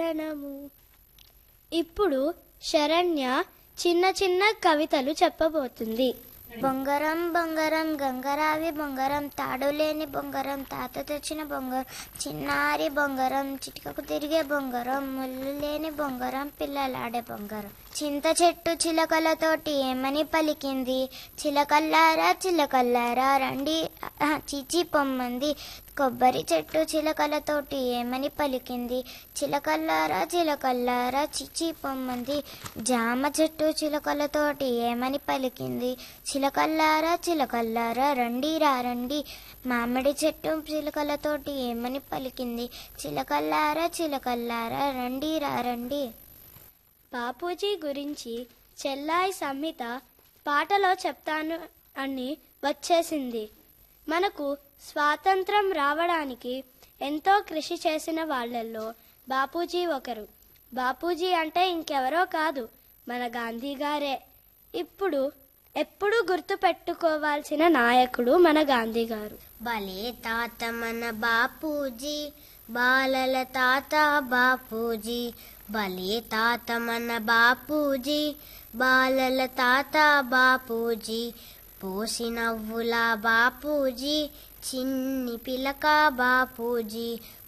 శరణము ఇప్పుడు శరణ్య చిన్న చిన్న కవితలు చెప్పబోతుంది బొంగరం బొంగరం గంగరావి బొంగరం తాడులేని బొంగరం తాత తెచ్చిన బొంగరం చిన్నారి బొంగరం చిటికకు తిరిగే బొంగరం ముళ్ళు లేని బొంగరం పిల్లలాడే బొంగరం చింత చెట్టు చిలకలతోటి ఏమని పలికింది చిలకల్లారా చిలకల్లారా రండి ఆ, చిచి పొమ్మంది కొబ్బరి చెట్టు చిలకలతోటి ఏమని పలికింది చిలకల్లారా చిలకల్లారా చిచి పొమ్మంది జామ చెట్టు చిలకలతోటి ఏమని పలికింది చిలకల్లారా చిలకల్లారా రండి రా రండి మామిడి చెట్టు చిలకలతోటి ఏమని పలికింది చిలకల్లారా చిలకల్లారా రండి రా రండి బాపూజీ గురించి చెల్లాయి సంహిత పాటలో చెప్తాను అని వచ్చేసింది మనకు స్వాతంత్రం రావడానికి ఎంతో కృషి చేసిన వాళ్ళల్లో బాపూజీ ఒకరు బాపూజీ అంటే ఇంకెవరో కాదు మన గాంధీ గారే ఇప్పుడు ఎప్పుడు గుర్తు పెట్టుకోవాల్సిన నాయకుడు మన గాంధీ గారు భలే తాత మన బాపూజీ బాలల తాత బాపూజీ భలే తాత మన బాపూజీ బాలల తాత బాపూజీ పోసి నవ్వుల బాపూజీ చిన్ని పిలక బాపూజీ